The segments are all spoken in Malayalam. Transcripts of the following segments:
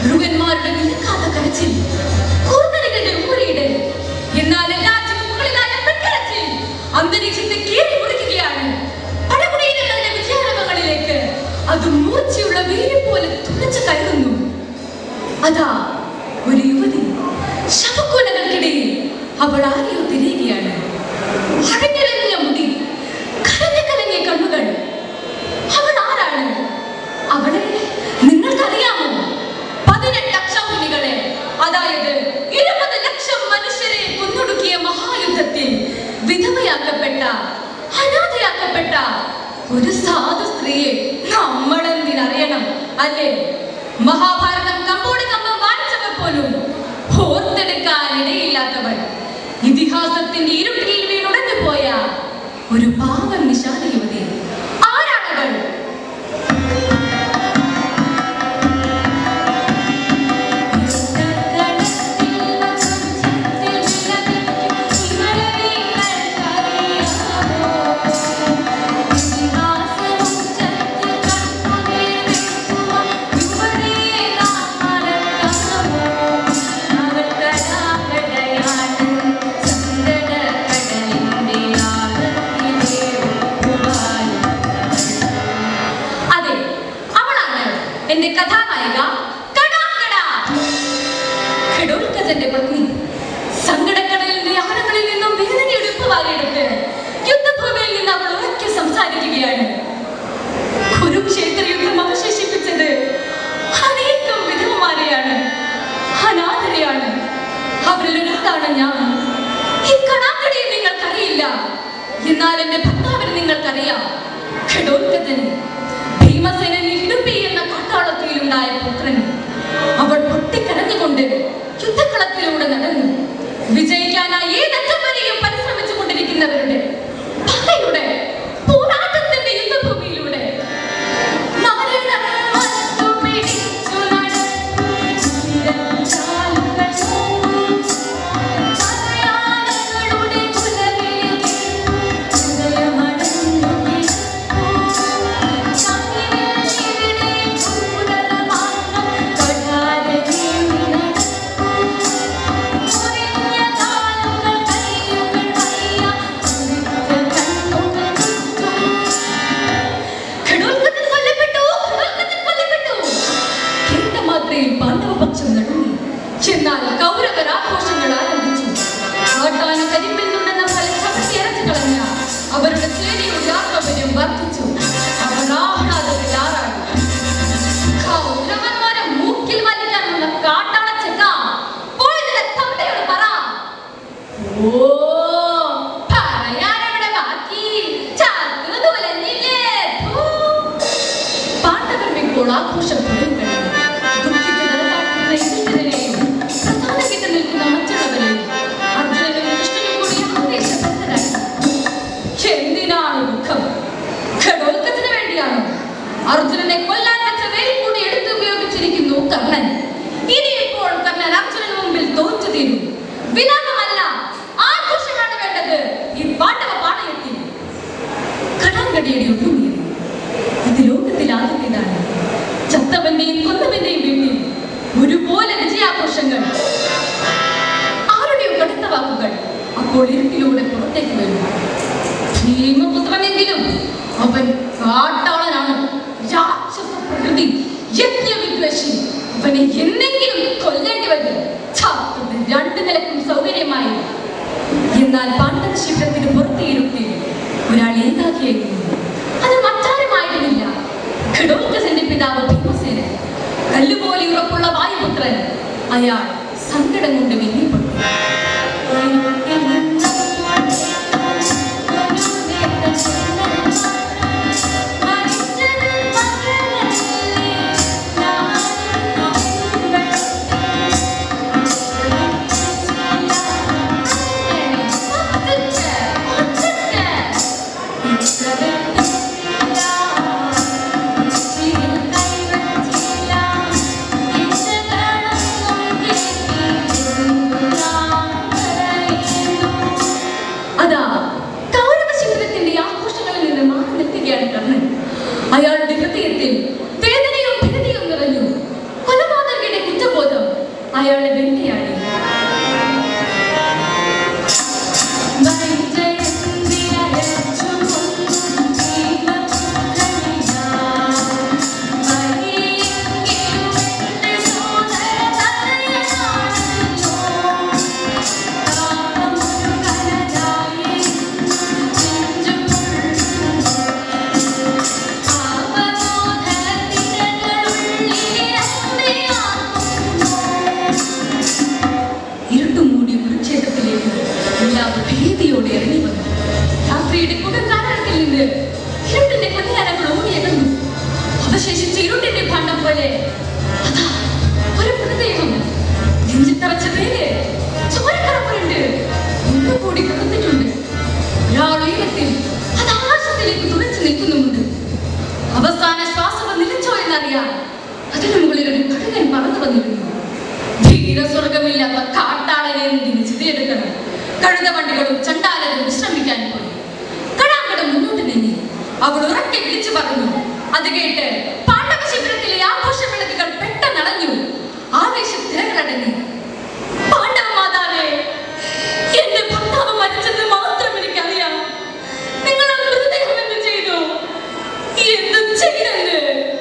കഴുകന്മാരുടെ നിലക്കാത്ത കരച്ചിൽ കൂർത്തരികളുടെ ഊരിയിടൽ എന്നാൽ എല്ലാറ്റിനും മുകളിലായ പെൺകരച്ചിൽ അന്തരീക്ഷത്തെ കീറി മുറിക്കുകയാണ് പടകുടയിലുള്ളതിന്റെ വിദ്യാരംഭങ്ങളിലേക്ക് അത് മൂർച്ചയുള്ള വെയിൽ പോലെ തുളച്ചു കയറുന്നു അതാ ഒരു യുവതി ശവക്കുലകൾക്കിടയിൽ അവൾ ആരെയോ തിരിയുകയാണ് അഴഞ്ഞിറങ്ങിയ മുടി കലങ്ങി കലങ്ങിയ കണ്ണുകൾ അവൾ ആരാണ് അവളെ നിങ്ങൾക്കറിയാമോ പതിനെട്ട് അക്ഷൗഹിണികളെ അതായത് ഇരുപത് ലക്ഷം മനുഷ്യരെ കൊന്നൊടുക്കിയ മഹായുദ്ധത്തിൽ വിധവയാക്കപ്പെട്ട അനാഥയാക്കപ്പെട്ട ഒരു സാധു സ്ത്രീയെ നമ്മളെന്തിനറിയണം അല്ലേ മഹാഭാരതം കമ്പോടി കമ്പം വായിച്ചവർ പോലും ഓർത്തെടുക്കാൻ ഇടയില്ലാത്തവൾ ഇതിഹാസത്തിന്റെ ഇരുട്ടിൽ വീണുടഞ്ഞു പോയ ഒരു പാവം നിശാന യുവതി ആരാണവൾ അതെ അവളാണ് എന്റെ കഥാനായിക കടാക്കട ഖഡോൽക്കജന്റെ പത്നി സങ്കടക്കടലിന്റെ ആഴങ്ങളിൽ നിന്നും വേദനയുടെ ഉപ്പ് വാരിയെടുത്ത് യുദ്ധഭൂമിയിൽ നിന്ന് അവൾ ഉറക്കെ സംസാരിക്കുകയാണ് കുരുക്ഷേത്ര യുദ്ധം അവശേഷിപ്പിച്ചത് അനേകം വിധവമാരെയാണ് അനാഥരെയാണ് അവരിൽ ഒരാളാണ് ഞാൻ ഈ കണാക്കടയെ നിങ്ങൾക്കറിയില്ല എന്നാൽ എന്റെ ഭർത്താവിനെ നിങ്ങൾക്കറിയാം ഖഡോൽക്കജന് ഭീമസേനൻ ഹിഡുംബി എന്ന കാട്ടാളത്തിലുണ്ടായ പുത്രൻ അവൾ പൊട്ടിക്കരഞ്ഞുകൊണ്ട് യുദ്ധക്കളത്തിലൂടെ നടന്നു വിജയിക്കാനായി ഏതറ്റം വരെയും പരിശ്രമിച്ചു കൊണ്ടിരിക്കുന്നവരുടെ പകയുടെ പോരാട്ടത്തിന്റെ യുദ്ധഭൂമിയിലൂടെ മരണം മത്തു പിടിച്ചു നടക്കുങ്ങളുടെ കുലവിളിയിൽ ഹൃദയമടഞ്ഞു എന്നാൽ കൗരവർ ആഘോഷങ്ങൾ ആരംഭിച്ചു ആട്ടാന കരിമ്പിൽ നിന്നെന്ന ഫലം ചവിട്ടി അരച്ചു കളഞ്ഞ അവരുടെ സേനയുടെ യാത്രവരും വർദ്ധിച്ചു അവർ ആഹ്ലാദത്തിൽ ആറാടി കൗരവന്മാരെ മൂക്കിൽ വലിക്കാൻ വന്ന കാട്ടാള ചെക്ക പോയതിലെ തന്തയോട് പറ ഓ പറയാനെവിടെ ബാക്കി ചാക്ക് തുലഞ്ഞില്ലേ ഥൂ. പാണ്ഡവരുടെ ഇപ്പോൾ ആഘോഷം തുടങ്ങിക്കഴിഞ്ഞു ദുഃഖിച്ച് നടത്താട്ടുന്ന എതിർക്കെതിരെയും പ്രസാദം കിട്ടി നിൽക്കുന്ന മറ്റുള്ളവരെയും അർജുനനും കൃഷ്ണനും കൂടി ആവേശഭരിതരായി എന്തിനാണ് ദുഃഖം ഘടോൽക്കത്തിന് വേണ്ടിയാണോ അർജുനനെ കൊല്ലാൻ വെച്ച വേൽ കൂടി എടുത്ത് ഉപയോഗിച്ചിരിക്കുന്നു കർണൻ ഇനി ഇപ്പോൾ കർണൻ അർജുനന് മുമ്പിൽ തോറ്റു തീരും വിലാപമല്ല ആഘോഷമാണ് വേണ്ടത് ഈ പാണ്ഡവ പാടയത്തിൽ കടാങ്കടിയുടെ ഒന്നുമില്ല ഇത് ലോകത്തിൽ ആദ്യത്തേതാണ് ചത്തവന്റെയും കൊന്നവന്റെയും വീട്ടിൽ ഒരുപോലെ വിജയാഘോഷങ്ങൾ ആരുടെയോ കടുത്ത വാക്കുകൾ അപ്പോൾ ഇരുട്ടിലൂടെ പുറത്തേക്ക് വരുന്നു ഭീമപുത്രനെങ്കിലും അവൻ കാട്ടാളനാണ് രാക്ഷസ പ്രകൃതി യജ്ഞവിദ്വേഷി അവനെ എന്നെങ്കിലും കൊല്ലേണ്ടി വരും ഛ, ഇത് രണ്ടു നിലക്കും സൗകര്യമായി എന്നാൽ പാണ്ഡവ ശിബിരത്തിന് പുറത്തെ ഇരുട്ടിൽ ഒരാൾ ഏകാക്കിയായി നിന്നു അത് മറ്റാരുമായിരുന്നില്ല ഘടോൽക്കസന്റെ പിതാവ് ഭീമസേനൻ കല്ലുപോലെ ഉറപ്പുള്ള വായുപുത്രൻ അയാൾ സങ്കടം കൊണ്ട് വിങ്ങിപ്പൊട്ടി ില്ല അയാളെ വേണ്ടിയാണ് ഇരുട്ടുമൂടിയ കുരുക്ഷേത്രത്തിലേക്ക് എല്ലാം ഭീതിയോടെ ഇറങ്ങി വന്നു രാത്രിയുടെ കൊടുങ്കാലത്തിൽ നിന്ന് ഇരുട്ടിന്റെ കൊല്ലാനങ്ങൾ ഓടിയകന്നു അവശേഷിച്ച ഇരുട്ടിന്റെ ഭാണ്ഡം പോലെ അതാ ഒരു മൃതദേഹം നെഞ്ചിത്തറച്ച പേര് ചോരക്കറപ്പുണ്ട് ഒന്നുകൂടി കിടന്നിട്ടുണ്ട് ഒരാൾ ഉയരത്തിൽ അത് ആകാശത്തിലേക്ക് തുറച്ചു നിൽക്കുന്നുമുണ്ട് അവസാന ശ്വാസം നിലച്ചോ എന്നറിയാം അതിനു മുകളിൽ ഒരു കഴുകൻ പറന്നു വന്നിരുന്നു ധീരസ്വർഗമില്ലാത്ത കാട്ടാളനെ എന്തിന് ചിതയെടുക്കണം കഴുത വണ്ടികളും ചണ്ടാലരും വിശ്രമിക്കാൻ പോയി കടാങ്കടം മുന്നോട്ട് നീങ്ങി അവൾ ഉറക്കെ വിളിച്ചു പറഞ്ഞു അത് കേട്ട് പാണ്ഡവ ശിബിരത്തിലെ ആഘോഷ വിളക്കുകൾ പെട്ടെന്നടഞ്ഞു ആവേശം തിരകളടങ്ങി പാണ്ഡവ മാതാവേ എന്റെ ഭർത്താവ് മരിച്ചത് മാത്രം എനിക്കറിയാം നിങ്ങൾ ആ മൃതദേഹം എന്ത് ചെയ്തു എന്ത് ചെയ്തെന്ന്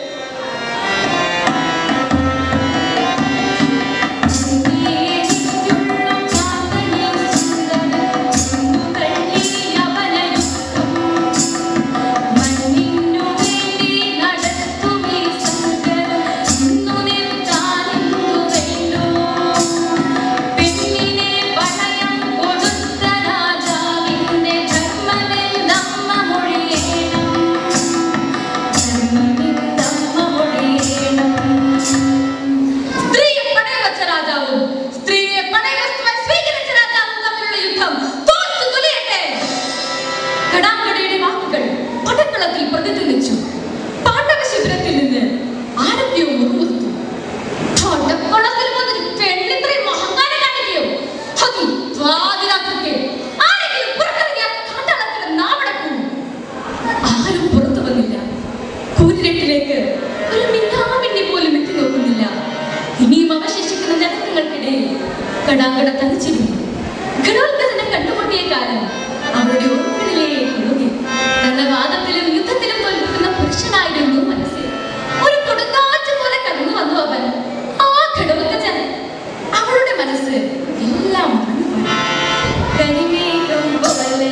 സ്ത്രീയെ പണയം വെച്ച രാജാവും സ്ത്രീയെ പണയവസ്തുവായി സ്വീകരിച്ച രാജാവും തമ്മിലുള്ള യുദ്ധം തോറ്റു തുലയട്ടെ കടാങ്കടയുടെ വാക്കുകൾ പടക്കളത്തിൽ പ്രതിധ്വനിച്ചു പാണ്ഡവ ശിബിരത്തിൽ നിന്ന് ആരൊക്കെയോ മുറുമുറുത്തു പടക്കളത്തിൽ വന്നൊരു പെണ്ണിത്രയും അഹങ്കാരം കാണിക്കുകയോ അതും പാതിരാത്രിക്ക് ആരെങ്കിലും പുറത്തിറങ്ങിയ കാട്ടാളത്തിന് നാവടക്കും ആരും പുറത്തു വന്നില്ല കൂരിരട്ടിലേക്ക് ഒരു മിന്നാമിന്നി പോലും എത്തി നോക്കുന്നില്ല ഇനിയും അവശേഷിക്കുന്ന ജനങ്ങൾക്കിടയിൽ കടാങ്കട തനിച്ചിരുന്നു ഘടോത്കജനം കണ്ടുമുട്ടിയ കാലം അവരുടെ ഓർമ്മകളിലേക്ക് ഒഴുകി തന്റെ വാദത്തിലും യുദ്ധത്തിലും തോൽപ്പിക്കുന്ന പുരുഷനായിരുന്നു മനസ്സിൽ ഒരു കൊടുങ്കാറ്റ് പോലെ കടന്നു വന്നു അവൻ ആ ഘടോത്കജൻ അവളുടെ മനസ്സ് എല്ലാം മറന്നുപോയി. കരിമേഘം പോലെ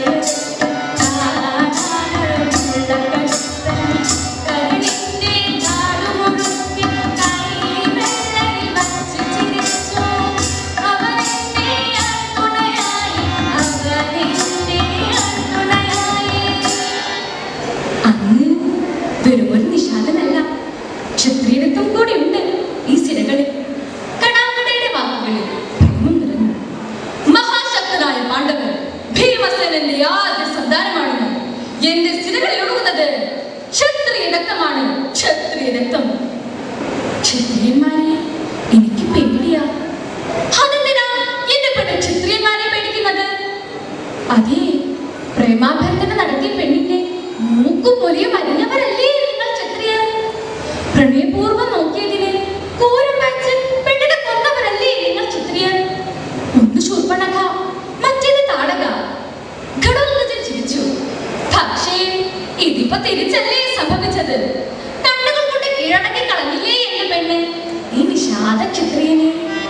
അന്ന് വെറുമൊരു നിഷാദനല്ല ക്ഷത്രിയത്വം കൂടി ഉണ്ട് ഈ സിരകളിൽ കടാങ്കടയുടെ വാക്കുകളിൽ പ്രേമം നിറഞ്ഞു മഹാശക്തനായ പാണ്ഡവൻ ഭീമസേനന്റെ ആദ്യ സന്താനമാണ് ഞാൻ. എന്റെ സിരകളിൽ ഒഴുകുന്നത് ക്ഷത്രിയ രക്തമാണ് ക്ഷത്രിയ രക്തം ക്ഷത്രിയന്മാരെ എനിക്ക് പേടിയാ അതെന്തിനാ എന്റെ പെണ്ണ് ക്ഷത്രിയന്മാരെ പേടിക്കുന്നത് അതെ പ്രേമാഭ്യർത്ഥന നടത്തിയ പെണ്ണിന്റെ മൂക്കും മുലയും അരിഞ്ഞവരല്ലേ നിങ്ങൾ ക്ഷത്രിയർ പ്രണയപൂർവ്വം നോക്കിയതിന് കോരം വായിച്ച് പെണ്ണിനെ കൊന്നവരല്ലേ നിങ്ങൾ ക്ഷത്രിയർ ഒന്ന് ശൂർപ്പണക മറ്റേത് താടക ഘടോത്കജൻ ചിരിച്ചു പക്ഷേ ഇതിപ്പോ തിരിച്ചല്ലേ സംഭവിച്ചത് കണ്ണുകൾ കൊണ്ട് കീഴടക്കി കളഞ്ഞില്ലേ എന്റെ പെണ്ണ് ഈ നിഷാദ ക്ഷത്രിയനെ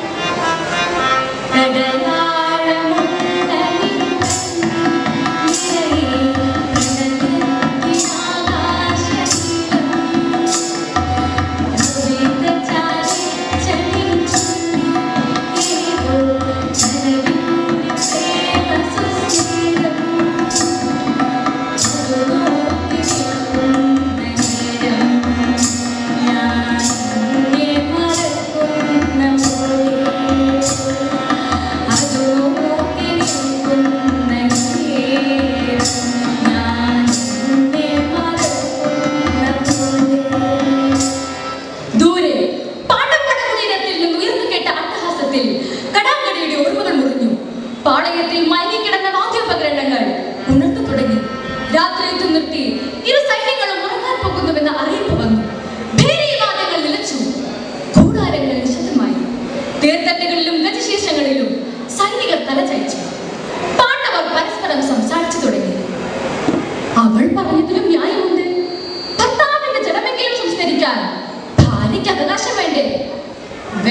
ദൂരെ പാണ്ടപ്പടകുടീരത്തിൽ നിന്ന് ഉയർന്നു കേട്ട അട്ടഹാസത്തിൽ കടാങ്കടിയുടെ ഓർമ്മകൾ മുറിഞ്ഞു പാളയത്തിൽ മയങ്ങിക്കിടന്ന വാദ്യോപകരണങ്ങൾ ഉണർന്നു തുടങ്ങി രാത്രി യുദ്ധം നിർത്തി ഇരു സൈന്യങ്ങളും ഉറങ്ങാൻ പോകുന്നുവെന്ന അറിയിപ്പ് വന്നു ഭേരീവാദ്യങ്ങൾ നിലച്ചു കൂടാരങ്ങൾ നിശബ്ദമായി തേർത്തട്ടുകളിൽ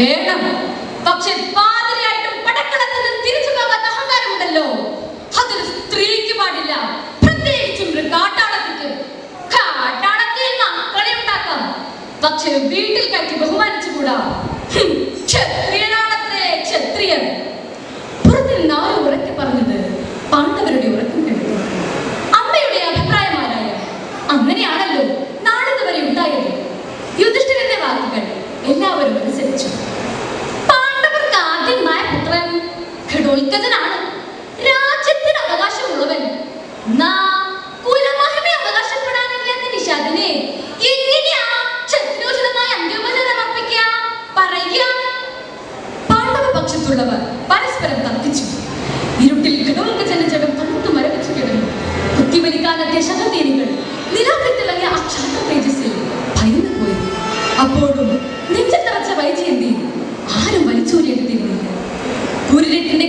വേണം പക്ഷെ പാതിരയായിട്ടും പടക്കളത്തിൽ നിന്ന് തിരിച്ചു പോകാത്ത അഹങ്കാരമുണ്ടല്ലോ അതൊരു സ്ത്രീക്ക് പാടില്ല പ്രത്യേകിച്ചും ഒരു കാട്ടാളത്തിക്ക് കാട്ടാളത്തിൽ മക്കളെ ഉണ്ടാക്കാം പക്ഷെ വീട്ടിൽ കയറ്റി ബഹുമാനിച്ചുകൂടാ ഹും, ക്ഷത്രിയനാണത്രേ ക്ഷത്രിയൻ പുറത്ത് നിന്ന് ആരോ ഉറക്കെ പറഞ്ഞത് പാണ്ഡവരുടെ ഉറക്കം കെടുത്തു അമ്മയുടെ അഭിപ്രായമാരായ അങ്ങനെയാണല്ലോ നാളിതുവരെ ഉണ്ടായത് യുധിഷ്ഠിരന്റെ വാക്കുകൾ എല്ലാവരും അനുസരിച്ചു പാണ്ഡവർക്ക് ആദ്യമായ പുത്രൻ ഘടോത്കജനാണ് രാജ്യത്തിന് അവകാശമുള്ളവൻ നാം കുലമഹിമ അവകാശപ്പെടാനില്ലെന്ന നിഷാദിനെ എങ്ങനെയാ ക്ഷത്രോചിതമായ അന്ത്യോപചാരം അർപ്പിക്കുക പറയുക പാണ്ഡവ പക്ഷത്തുള്ളവർ പരസ്പരം തർക്കിച്ചു ഇരുട്ടിൽ ഘടോൽക്കജന്റെ ജഡം തണുത്തു മരവിച്ചു കിടന്നു കുത്തിവലിക്കാനെത്തിയ ശതതീനികൾ നിലാവിത്തിളങ്ങിയ ആ ക്ഷാത്ര തേജസ്സിൽ ഭയന്നു പോയി അപ്പോഴും നെഞ്ചത്തറച്ച വൈജയന്തി ആരും വലിച്ചൂരിയെടുത്തിരുന്നില്ല കുരുരട്ടിന്റെ